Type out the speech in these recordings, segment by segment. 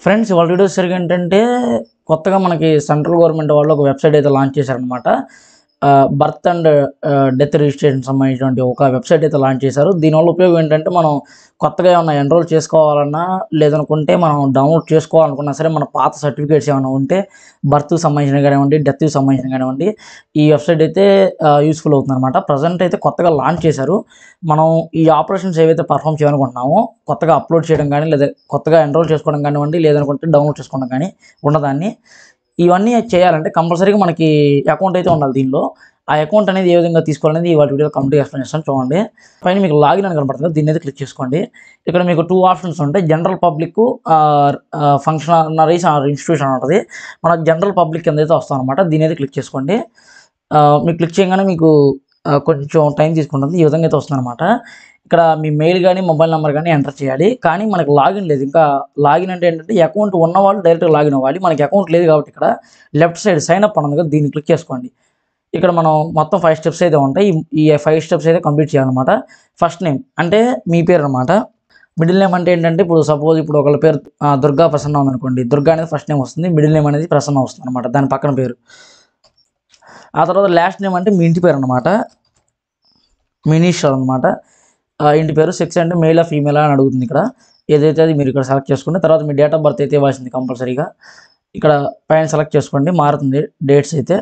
friends ఇవాళ video సరిగా ఏంటంటే కొత్తగా మనకి సెంట్రల్ గవర్నమెంట్ వాళ్ళు ఒక వెబ్సైట్ అయితే లాంచ్ చేశారనమాట బర్త్ అండ్ డెత్ రిజిస్ట్రేషన్ సంబంధించినటువంటి ఒక వెబ్సైట్ అయితే లాంచ్ చేశారు దీనివల్ల ఉపయోగం ఏంటంటే మనం కొత్తగా ఏమైనా ఎన్రోల్ చేసుకోవాలన్నా లేదనుకుంటే మనం డౌన్లోడ్ చేసుకోవాలనుకున్నా సరే మన పాత సర్టిఫికేట్స్ ఏమైనా ఉంటే బర్త్కి సంబంధించిన కానివ్వండి డెత్కి సంబంధించిన కానివ్వండి ఈ వెబ్సైట్ అయితే యూస్ఫుల్ అవుతుంది అనమాట ప్రజెంట్ అయితే కొత్తగా లాంచ్ చేశారు మనం ఈ ఆపరేషన్స్ ఏవైతే పర్ఫామ్ చేయాలనుకుంటున్నామో కొత్తగా అప్లోడ్ చేయడం కానీ లేదా కొత్తగా ఎన్రోల్ చేసుకోవడం కానివ్వండి లేదనుకుంటే డౌన్లోడ్ చేసుకోవడం కానీ ఉన్నదాన్ని ఇవన్నీ చేయాలంటే కంపల్సరీగా మనకి అకౌంట్ అయితే ఉండాలి దీనిలో ఆ అకౌంట్ అనేది ఏ విధంగా తీసుకోవాలనేది ఇవాళ వీడియోలో కంప్లీట్ ఎక్స్ప్లెయిన్ చేస్తాను చూడండి పైన మీకు లాగిన్ అని కనబడుతుంది కదా, దీన్ని అయితే క్లిక్ చేసుకోండి ఇక్కడ మీకు టూ ఆప్షన్స్ ఉంటాయి general public functionaries or institution అని ఉంటుంది మన జనరల్ పబ్లిక్ కింద అయితే వస్తాం అనమాట దీని అయితే క్లిక్ చేసుకోండి ఆ, మీరు క్లిక్ చేయగానే మీకు ఆ, కొంచెం టైం తీసుకుంటుంది ఈ విధంగా అయితే వస్తుంది అనమాట ఇక్కడ మీ మెయిల్ కానీ మొబైల్ నెంబర్ కానీ ఎంటర్ చేయాలి కానీ మనకి లాగిన్ లేదు ఇంకా లాగిన్ అంటే ఏంటంటే అకౌంట్ ఉన్నవాళ్ళు డైరెక్ట్గా లాగిన్ అవ్వాలి మనకి అకౌంట్ లేదు కాబట్టి ఇక్కడ లెఫ్ట్ సైడ్ సైన్ అప్ అన్నది కదా దీన్ని క్లిక్ చేసుకోండి ఇక్కడ మనం మొత్తం ఫైవ్ స్టెప్స్ అయితే ఉంటాయి ఈ- ఈ ఫైవ్ స్టెప్స్ అయితే కంప్లీట్ చేయాలన్నమాట ఫస్ట్ నేమ్ అంటే మీ పేరు అనమాట మిడిల్ నేమ్ అంటే ఏంటంటే ఇప్పుడు సపోజ్ ఇప్పుడు ఒకళ్ళ పేరు ఆ, దుర్గా ప్రసన్న ఉందనుకోండి దుర్గా అనేది ఫస్ట్ నేమ్ వస్తుంది మిడిల్ నేమ్ అనేది ప్రసన్న వస్తుంది అనమాట దాని పక్కన పేరు ఆ తర్వాత లాస్ట్ నేమ్ అంటే మీ ఇంటి పేరు అనమాట మినీషర్ అనమాట ఇంటి పేరు సెక్స్ అంటే మేలా ఫీమేలా అని అడుగుతుంది ఇక్కడ ఏదైతే అది మీరు ఇక్కడ సెలెక్ట్ చేసుకుంటే తర్వాత మీ డేట్ ఆఫ్ బర్త్ అయితే ఇవ్వాల్సింది కంపల్సరీగా ఇక్కడ పైన సెలెక్ట్ చేసుకోండి మారుతుంది డేట్స్ అయితే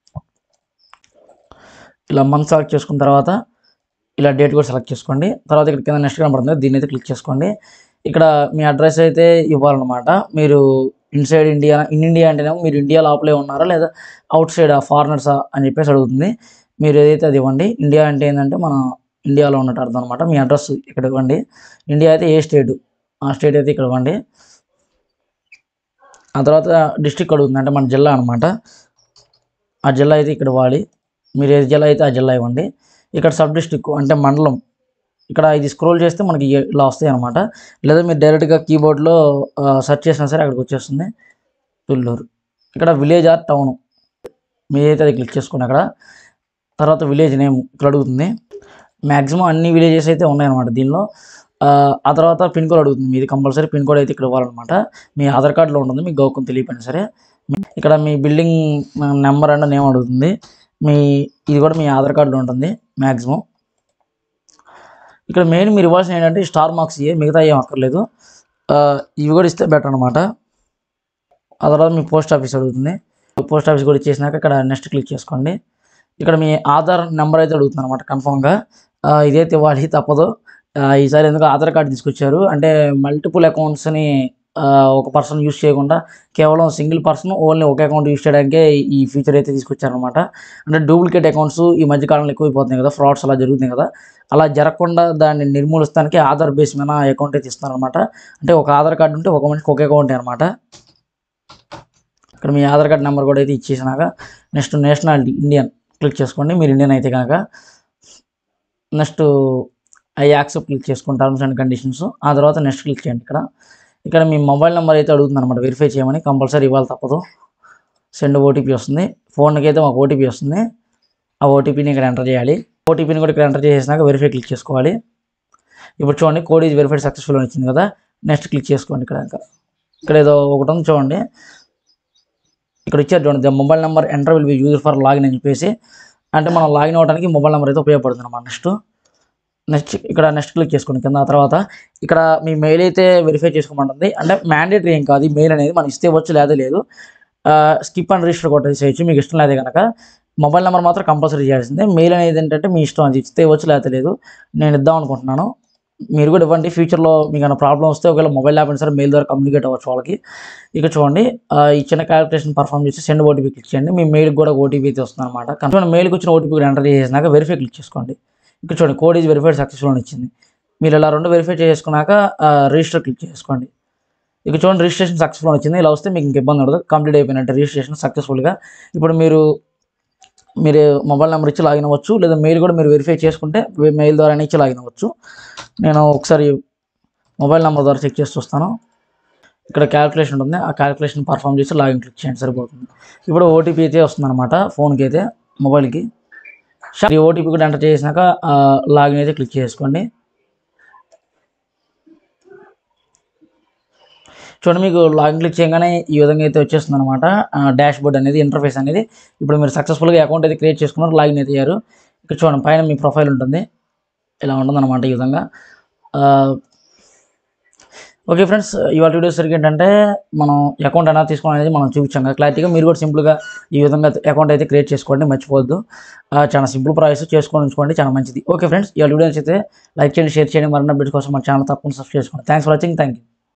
ఇలా మంత్ సెలెక్ట్ చేసుకున్న తర్వాత ఇలా డేట్ కూడా సెలెక్ట్ చేసుకోండి తర్వాత ఇక్కడ కింద నెక్స్ట్ కనబడుతుంది దీన్ని అయితే క్లిక్ చేసుకోండి ఇక్కడ మీ అడ్రస్ అయితే ఇవ్వాలన్నమాట మీరు ఇన్సైడ్ ఇండియా ఇన్ ఇండియా అంటేనేమో మీరు ఇండియా లోపలే ఉన్నారా లేదా అవుట్ సైడ్ ఫారినర్సా అని చెప్పేసి అడుగుతుంది మీరు ఏదైతే అది ఇవ్వండి ఇండియా అంటే ఏంటంటే మన ఇండియాలో ఉన్నట్టు అర్థం అనమాట మీ అడ్రస్ ఇక్కడ ఇవ్వండి ఇండియా అయితే ఏ స్టేట్ ఆ స్టేట్ అయితే ఇక్కడ ఇవ్వండి ఆ తర్వాత డిస్ట్రిక్ట్ అడుగుతుంది అంటే మన జిల్లా అనమాట ఆ జిల్లా అయితే ఇక్కడ ఇవ్వాలి మీరు ఏ జిల్లా అయితే ఆ జిల్లా ఇవ్వండి ఇక్కడ సబ్ డిస్ట్రిక్ట్ అంటే మండలం ఇక్కడ ఇది స్క్రోల్ చేస్తే మనకి ఇలా వస్తాయి అనమాట లేదా మీరు డైరెక్ట్గా కీబోర్డ్లో సెర్చ్ చేసినా సరే అక్కడికి వచ్చేస్తుంది తుళ్ళూరు ఇక్కడ విలేజ్ ఆర్ టౌన్ మీరైతే అది క్లిక్ చేసుకోండి అక్కడ తర్వాత విలేజ్ నేమ్ ఇక్కడ అడుగుతుంది మ్యాక్సిమం అన్ని విలేజెస్ అయితే ఉన్నాయన్నమాట దీనిలో ఆ, ఆ తర్వాత పిన్ కోడ్ అడుగుతుంది మీది కంపల్సరీ పిన్ కోడ్ అయితే ఇక్కడ ఇవ్వాలన్నమాట మీ ఆధార్ కార్డులో ఉంటుంది మీకు గౌకం తెలియపోయినా సరే మీ- ఇక్కడ మీ బిల్డింగ్ నెంబర్ అండ్ నేమ్ అడుగుతుంది మీ ఇది కూడా మీ ఆధార్ కార్డులో ఉంటుంది మ్యాక్సిమం ఇక్కడ మెయిన్ మీరు ఇవ్వాల్సిన ఏంటంటే స్టార్ మార్క్స్ ఇవే మిగతా ఏం అక్కర్లేదు ఆ, ఇవి కూడా ఇస్తే బెటర్ అనమాట ఆ తర్వాత మీ పోస్ట్ ఆఫీస్ అడుగుతుంది పోస్ట్ ఆఫీస్ కూడా ఇచ్చేసినాక ఇక్కడ నెక్స్ట్ క్లిక్ చేసుకోండి ఇక్కడ మీ ఆధార్ నెంబర్ అయితే అడుగుతుంది అనమాట కన్ఫామ్గా ఇదైతే ఇవ్వాలి తప్పదు ఆ, ఈసారి ఎందుకు ఆధార్ కార్డు తీసుకొచ్చారు అంటే మల్టిపుల్ అకౌంట్స్ని ఒక పర్సన్ యూస్ చేయకుండా కేవలం సింగిల్ పర్సన్ ఓన్లీ ఒక అకౌంట్ యూస్ చేయడానికే ఈ ఫీచర్ అయితే తీసుకొచ్చారనమాట అంటే డూప్లికేట్ అకౌంట్స్ ఈ మధ్య కాలంలో ఎక్కువైపోతున్నాయి కదా ఫ్రాడ్స్ అలా జరుగుతున్నాయి కదా అలా జరగకుండా దాన్ని నిర్మూలిస్తానికి ఆధార్ బేస్ మీద అకౌంట్ అయితే ఇస్తారనమాట అంటే ఒక ఆధార్ కార్డు ఉంటే ఒక మనిషికి ఒక అకౌంట్ అనమాట ఇక్కడ మీ ఆధార్ కార్డ్ నెంబర్ కూడా అయితే ఇచ్చేసినాక నెక్స్ట్ నేషనాలిటీ ఇండియన్ క్లిక్ చేసుకోండి మీరు ఇండియన్ అయితే కనుక నెక్స్ట్ ఐ యాక్సెప్ట్ క్లిక్ చేసుకోండి టర్మ్స్ అండ్ కండిషన్స్ ఆ తర్వాత నెక్స్ట్ క్లిక్ చేయండి ఇక్కడ ఇక్కడ మీ మొబైల్ నెంబర్ అయితే అడుగుతుంది అనమాట వెరిఫై చేయమని కంపల్సరీ ఇవ్వాలి తప్పదు సెండ్ ఓటీపీ వస్తుంది ఫోన్కి అయితే మాకు ఓటీపీ వస్తుంది ఆ ఓటీపీని ఇక్కడ ఎంటర్ చేయాలి ఓటీపీని కూడా ఇక్కడ ఎంటర్ చేసేసినాక వెరిఫై క్లిక్ చేసుకోవాలి ఇప్పుడు చూడండి కోడ్ ఈజ్ వెరిఫైడ్ సక్సెస్ఫుల్ అని వచ్చింది కదా నెక్స్ట్ క్లిక్ చేసుకోండి ఇక్కడ ఇంకా ఇక్కడ ఏదో ఒకటి ఉంది చూడండి ఇక్కడ ఇచ్చారు చూడండి the mobile number enter will be user for login అని చెప్పేసి అంటే మనం లాగిన్ అవ్వడానికి మొబైల్ నెంబర్ అయితే ఉపయోగపడుతుంది అన్నమాట నెక్స్ట్ నెక్స్ట్ ఇక్కడ నెక్స్ట్ క్లిక్ చేసుకోండి కింద ఆ తర్వాత ఇక్కడ మీ మెయిల్ అయితే వెరిఫై చేసుకోమంటుంది అంటే మ్యాండేటరీ ఏం కాదు ఈ మెయిల్ అనేది మనం ఇస్తే వచ్చు లేదా లేదు స్కిప్ అండ్ రిజిస్టర్ కొట్టేసి చేయొచ్చు మీకు ఇష్టం లేదే కనుక మొబైల్ నెంబర్ మాత్రం కంపల్సరీ చేయాల్సిందే మెయిల్ అనేది ఏంటంటే మీ ఇష్టం అది ఇస్తే వచ్చు లేకపోతే లేదు నేను ఇద్దాం అనుకుంటున్నాను మీరు కూడా ఇవ్వండి ఫ్యూచర్లో మీకు ఏమైనా ప్రాబ్లం వస్తే ఒకవేళ మొబైల్ యాప్ అయినా సరే మెయిల్ ద్వారా కమ్యూనికేట్ అవ్వచ్చు వాళ్ళకి ఇక చూడండి ఆ, ఈ చిన్న క్యాలిక్యులేషన్ పర్ఫామ్ చేసి సెండ్ ఓటీపీ క్లిక్ చేయండి మీ మెయిల్కి కూడా ఓటీపీ అయితే వస్తుంది అనమాట చూడండి మెయిల్కి వచ్చిన ఓటీపీ కూడా ఎంటర్ చేసినాక వెరిఫై క్లిక్ చేసుకోండి ఇక్కడ చూడండి కోడ్ ఈజ్ వెరిఫైడ్ సక్సెస్ఫుల్ అని ఇచ్చింది మీరు ఇలా రెండు వెరిఫై చేసుకున్నాక రిజిస్టర్ క్లిక్ చేసుకోండి ఇక చూడండి రిజిస్ట్రేషన్ సక్సెస్ఫుల్ అని వచ్చింది ఇలా వస్తే మీకు ఇంక ఇబ్బంది ఉండదు కంప్లీట్ అయిపోయినట్టు రిజిస్ట్రేషన్ సక్సెస్ఫుల్గా ఇప్పుడు మీరు మీరు మొబైల్ నెంబర్ ఇచ్చి లాగిన్ అవ్వచ్చు లేదా మెయిల్ కూడా మీరు వెరిఫై చేసుకుంటే మెయిల్ ద్వారా ఇచ్చి లాగిన్ అవ్వచ్చు నేను ఒకసారి మొబైల్ నెంబర్ ద్వారా చెక్ చేసి చూస్తాను ఇక్కడ క్యాలిక్యులేషన్ ఉంటుంది ఆ క్యాలిక్యులేషన్ పర్ఫామ్ చేసి లాగిన్ క్లిక్ చేయండి సరిపోతుంది ఇప్పుడు ఓటీపీ అయితే వస్తుంది అనమాట ఫోన్కి అయితే మొబైల్కి ఈ ఓటీపీ కూడా ఎంటర్ చేసినాక లాగిన్ అయితే క్లిక్ చేసుకోండి చూడండి మీకు లాగిన్ క్లిక్ చేయగానే ఈ విధంగా అయితే వచ్చేస్తుంది అనమాట డాష్ బోర్డ్ అనేది ఇంటర్ఫేస్ అనేది ఇప్పుడు మీరు సక్సెస్ఫుల్గా అకౌంట్ అయితే క్రియేట్ చేసుకున్నారు లాగిన్ అయితే అయ్యారు ఇక్కడ చూడండి పైన మీ ప్రొఫైల్ ఉంటుంది ఇలా ఉంటుంది అనమాట ఈ విధంగా ఆ, ఓకే ఫ్రెండ్స్ ఇవాళ వీడియో సరికి ఏంటంటే మనం అకౌంట్ ఎలా తీసుకోవాలి అనేది మనం చూపించాం కదా క్లారిటీగా మీరు కూడా సింపుల్గా ఈ విధంగా అకౌంట్ అయితే క్రియేట్ చేసుకోండి మర్చిపోవద్దు ఆ, చాలా సింపుల్ ప్రాసెస్ చేసుకొని ఉంచుకోండి చాలా మంచిది ఓకే ఫ్రెండ్స్ ఇవాళ వీడియో నచ్చితే లైక్ చేయండి షేర్ చేయండి మరిన్ని అప్డేట్స్ కోసం మన ఛానల్ తప్పకుండా సబ్స్క్రైబ్ చేసుకోండి thanks for watching thank you